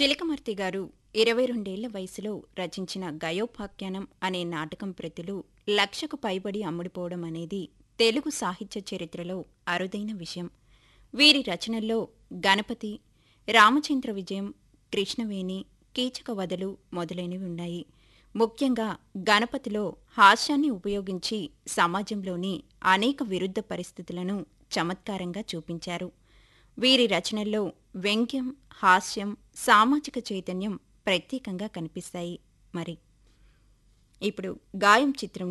చిలకమర్తి గారు ఇరవై రెండేళ్ల వయసులో రచించిన గయోపాఖ్యానం అనే నాటకం ప్రతులు లక్షకు పైబడి అమ్ముడుపోవడం అనేది తెలుగు సాహిత్య చరిత్రలో అరుదైన విషయం వీరి రచనల్లో గణపతి రామచంద్ర విజయం కృష్ణవేణి కీచక వదలు మొదలైనవి ఉన్నాయి ముఖ్యంగా గణపతిలో హాస్యాన్ని ఉపయోగించి సమాజంలోని అనేక విరుద్ధ పరిస్థితులను చమత్కారంగా చూపించారు వీరి రచనల్లో వ్యంగ్యం హాస్యం సామాజిక చైతన్యం ప్రత్యేకంగా కనిపిస్తాయి మరి ఇప్పుడు గాయం చిత్రం